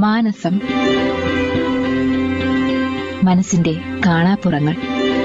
മാനസം മനസ്സിന്റെ കാണാപ്പുറങ്ങൾ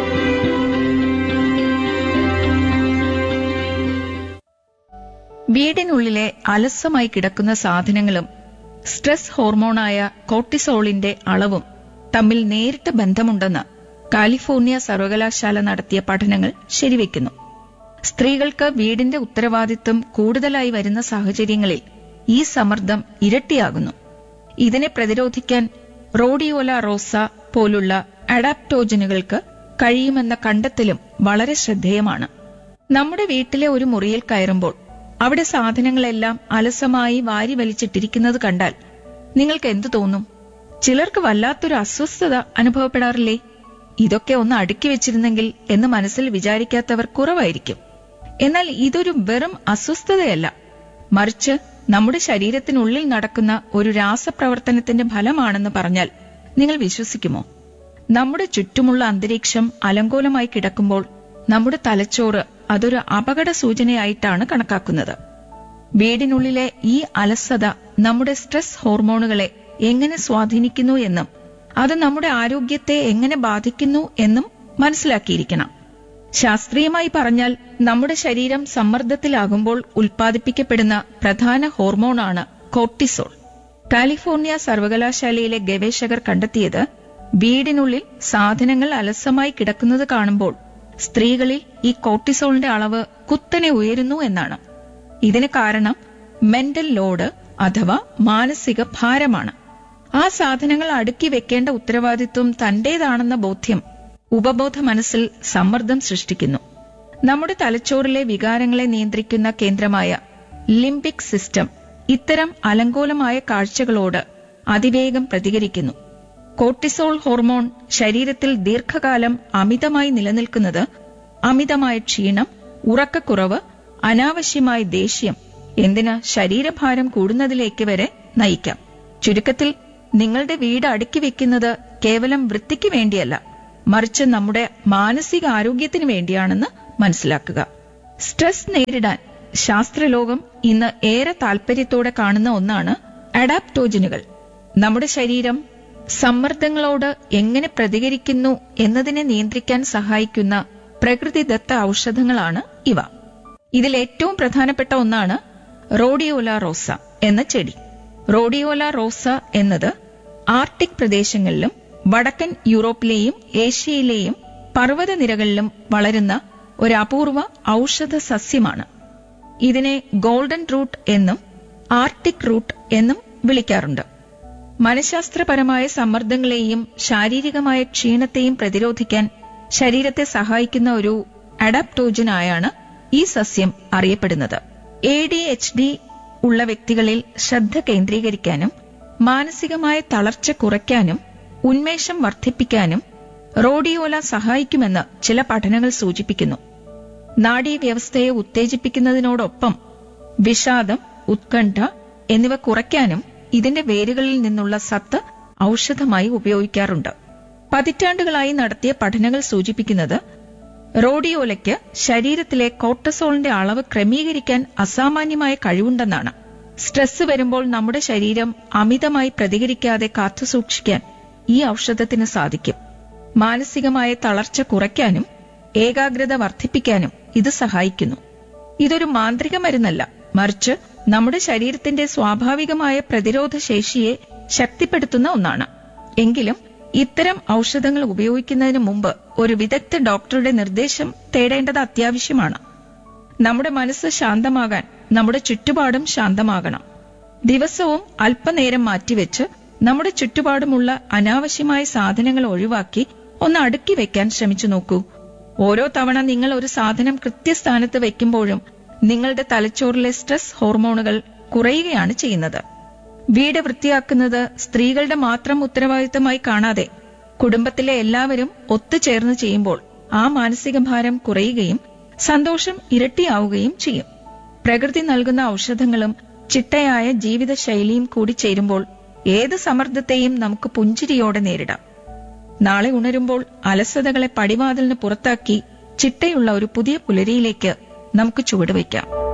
വീടിനുള്ളിലെ അലസമായി കിടക്കുന്ന സാധനങ്ങളും സ്ട്രെസ് ഹോർമോണായ കോർട്ടിസോളിന്റെ അളവും തമ്മിൽ നേരിട്ട് ബന്ധമുണ്ടെന്ന് കാലിഫോർണിയ സർവകലാശാല നടത്തിയ പഠനങ്ങൾ ശരിവെക്കുന്നു സ്ത്രീകൾക്ക് വീടിന്റെ ഉത്തരവാദിത്വം കൂടുതലായി വരുന്ന സാഹചര്യങ്ങളിൽ ഈ സമ്മർദ്ദം ഇരട്ടിയാകുന്നു ഇതിനെ പ്രതിരോധിക്കാൻ റോഡിയോല റോസ പോലുള്ള അഡാപ്റ്റോജനുകൾക്ക് കഴിയുമെന്ന കണ്ടെത്തലും വളരെ ശ്രദ്ധേയമാണ് നമ്മുടെ വീട്ടിലെ ഒരു മുറിയിൽ കയറുമ്പോൾ അവിടെ സാധനങ്ങളെല്ലാം അലസമായി വാരി വലിച്ചിട്ടിരിക്കുന്നത് കണ്ടാൽ നിങ്ങൾക്ക് എന്തു തോന്നും ചിലർക്ക് വല്ലാത്തൊരു അസ്വസ്ഥത അനുഭവപ്പെടാറില്ലേ ഇതൊക്കെ ഒന്ന് അടുക്കി വെച്ചിരുന്നെങ്കിൽ എന്ന് മനസ്സിൽ വിചാരിക്കാത്തവർ കുറവായിരിക്കും എന്നാൽ ഇതൊരു വെറും അസ്വസ്ഥതയല്ല മറിച്ച് നമ്മുടെ ശരീരത്തിനുള്ളിൽ നടക്കുന്ന ഒരു രാസപ്രവർത്തനത്തിന്റെ ഫലമാണെന്ന് പറഞ്ഞാൽ നിങ്ങൾ വിശ്വസിക്കുമോ നമ്മുടെ ചുറ്റുമുള്ള അന്തരീക്ഷം അലങ്കോലമായി കിടക്കുമ്പോൾ നമ്മുടെ തലച്ചോറ് അതൊരു അപകട സൂചനയായിട്ടാണ് കണക്കാക്കുന്നത് വീടിനുള്ളിലെ ഈ അലസത നമ്മുടെ സ്ട്രെസ് ഹോർമോണുകളെ എങ്ങനെ സ്വാധീനിക്കുന്നു എന്നും അത് നമ്മുടെ ആരോഗ്യത്തെ എങ്ങനെ ബാധിക്കുന്നു എന്നും മനസ്സിലാക്കിയിരിക്കണം ശാസ്ത്രീയമായി പറഞ്ഞാൽ നമ്മുടെ ശരീരം സമ്മർദ്ദത്തിലാകുമ്പോൾ ഉൽപ്പാദിപ്പിക്കപ്പെടുന്ന പ്രധാന ഹോർമോണാണ് കോർട്ടിസോൾ കാലിഫോർണിയ സർവകലാശാലയിലെ ഗവേഷകർ കണ്ടെത്തിയത് വീടിനുള്ളിൽ സാധനങ്ങൾ അലസമായി കിടക്കുന്നത് കാണുമ്പോൾ സ്ത്രീകളിൽ ഈ കോർട്ടിസോളിന്റെ അളവ് കുത്തനെ ഉയരുന്നു എന്നാണ് ഇതിന് കാരണം മെന്റൽ ലോഡ് അഥവാ മാനസിക ഭാരമാണ് ആ സാധനങ്ങൾ അടുക്കി വെക്കേണ്ട ഉത്തരവാദിത്വം തന്റേതാണെന്ന ബോധ്യം ഉപബോധ മനസ്സിൽ സമ്മർദ്ദം സൃഷ്ടിക്കുന്നു നമ്മുടെ തലച്ചോറിലെ വികാരങ്ങളെ നിയന്ത്രിക്കുന്ന കേന്ദ്രമായ ലിംബിക് സിസ്റ്റം ഇത്തരം അലങ്കോലമായ കാഴ്ചകളോട് അതിവേഗം പ്രതികരിക്കുന്നു കോർട്ടിസോൾ ഹോർമോൺ ശരീരത്തിൽ ദീർഘകാലം അമിതമായി നിലനിൽക്കുന്നത് അമിതമായ ക്ഷീണം ഉറക്കക്കുറവ് അനാവശ്യമായ ദേഷ്യം എന്തിന് ശരീരഭാരം കൂടുന്നതിലേക്ക് വരെ നയിക്കാം ചുരുക്കത്തിൽ നിങ്ങളുടെ വീട് അടുക്കി വെക്കുന്നത് കേവലം വൃത്തിക്ക് വേണ്ടിയല്ല മറിച്ച് നമ്മുടെ മാനസിക ആരോഗ്യത്തിന് വേണ്ടിയാണെന്ന് മനസ്സിലാക്കുക സ്ട്രെസ് നേരിടാൻ ശാസ്ത്രലോകം ഇന്ന് ഏറെ താൽപര്യത്തോടെ കാണുന്ന ഒന്നാണ് അഡാപ്റ്റോജനുകൾ നമ്മുടെ ശരീരം സമ്മർദ്ദങ്ങളോട് എങ്ങനെ പ്രതികരിക്കുന്നു എന്നതിനെ നിയന്ത്രിക്കാൻ സഹായിക്കുന്ന പ്രകൃതിദത്ത ഔഷധങ്ങളാണ് ഇവ ഇതിൽ ഏറ്റവും പ്രധാനപ്പെട്ട ഒന്നാണ് റോഡിയോല റോസ എന്ന ചെടി റോഡിയോല റോസ എന്നത് ആർട്ടിക് പ്രദേശങ്ങളിലും വടക്കൻ യൂറോപ്പിലെയും ഏഷ്യയിലെയും പർവ്വതനിരകളിലും വളരുന്ന ഒരു അപൂർവ ഔഷധ സസ്യമാണ് ഇതിനെ ഗോൾഡൻ റൂട്ട് എന്നും ആർട്ടിക് റൂട്ട് എന്നും വിളിക്കാറുണ്ട് മനഃശാസ്ത്രപരമായ സമ്മർദ്ദങ്ങളെയും ശാരീരികമായ ക്ഷീണത്തെയും പ്രതിരോധിക്കാൻ ശരീരത്തെ സഹായിക്കുന്ന ഒരു അഡാപ്റ്റോജനായാണ് ഈ സസ്യം അറിയപ്പെടുന്നത് എ ഡി എച്ച് ഡി ഉള്ള വ്യക്തികളിൽ ശ്രദ്ധ കേന്ദ്രീകരിക്കാനും മാനസികമായ തളർച്ച കുറയ്ക്കാനും ഉന്മേഷം വർദ്ധിപ്പിക്കാനും റോഡിയോല സഹായിക്കുമെന്ന് ചില പഠനങ്ങൾ സൂചിപ്പിക്കുന്നു നാഡീവ്യവസ്ഥയെ ഉത്തേജിപ്പിക്കുന്നതിനോടൊപ്പം വിഷാദം ഉത്കണ്ഠ എന്നിവ കുറയ്ക്കാനും ഇതിന്റെ വേരുകളിൽ നിന്നുള്ള സത്ത് ഔഷധമായി ഉപയോഗിക്കാറുണ്ട് പതിറ്റാണ്ടുകളായി നടത്തിയ പഠനങ്ങൾ സൂചിപ്പിക്കുന്നത് റോഡിയോലയ്ക്ക് ശരീരത്തിലെ കോർട്ടസോളിന്റെ അളവ് ക്രമീകരിക്കാൻ അസാമാന്യമായ കഴിവുണ്ടെന്നാണ് സ്ട്രെസ് വരുമ്പോൾ നമ്മുടെ ശരീരം അമിതമായി പ്രതികരിക്കാതെ കാത്തുസൂക്ഷിക്കാൻ ഈ ഔഷധത്തിന് സാധിക്കും മാനസികമായ തളർച്ച കുറയ്ക്കാനും ഏകാഗ്രത വർദ്ധിപ്പിക്കാനും ഇത് സഹായിക്കുന്നു ഇതൊരു മാന്ത്രിക മരുന്നല്ല മറിച്ച് നമ്മുടെ ശരീരത്തിന്റെ സ്വാഭാവികമായ പ്രതിരോധ ശേഷിയെ ശക്തിപ്പെടുത്തുന്ന ഒന്നാണ് എങ്കിലും ഇത്തരം ഔഷധങ്ങൾ ഉപയോഗിക്കുന്നതിന് മുമ്പ് ഒരു വിദഗ്ധ ഡോക്ടറുടെ നിർദ്ദേശം തേടേണ്ടത് അത്യാവശ്യമാണ് നമ്മുടെ മനസ്സ് ശാന്തമാകാൻ നമ്മുടെ ചുറ്റുപാടും ശാന്തമാകണം ദിവസവും അല്പനേരം മാറ്റിവെച്ച് നമ്മുടെ ചുറ്റുപാടുമുള്ള അനാവശ്യമായ സാധനങ്ങൾ ഒഴിവാക്കി ഒന്ന് അടുക്കി വെക്കാൻ ശ്രമിച്ചു നോക്കൂ ഓരോ തവണ നിങ്ങൾ ഒരു സാധനം കൃത്യസ്ഥാനത്ത് വെക്കുമ്പോഴും നിങ്ങളുടെ തലച്ചോറിലെ സ്ട്രെസ് ഹോർമോണുകൾ കുറയുകയാണ് ചെയ്യുന്നത് വീട് വൃത്തിയാക്കുന്നത് സ്ത്രീകളുടെ മാത്രം ഉത്തരവാദിത്തമായി കാണാതെ കുടുംബത്തിലെ എല്ലാവരും ഒത്തുചേർന്ന് ചെയ്യുമ്പോൾ ആ മാനസിക ഭാരം കുറയുകയും സന്തോഷം ഇരട്ടിയാവുകയും ചെയ്യും പ്രകൃതി നൽകുന്ന ഔഷധങ്ങളും ചിട്ടയായ ജീവിതശൈലിയും കൂടി ചേരുമ്പോൾ ഏത് സമ്മർദ്ദത്തെയും നമുക്ക് പുഞ്ചിരിയോടെ നേരിടാം നാളെ ഉണരുമ്പോൾ അലസതകളെ പടിവാതിലിന് പുറത്താക്കി ചിട്ടയുള്ള ഒരു പുതിയ പുലരിയിലേക്ക് നമുക്ക് ചുവടുവയ്ക്കാം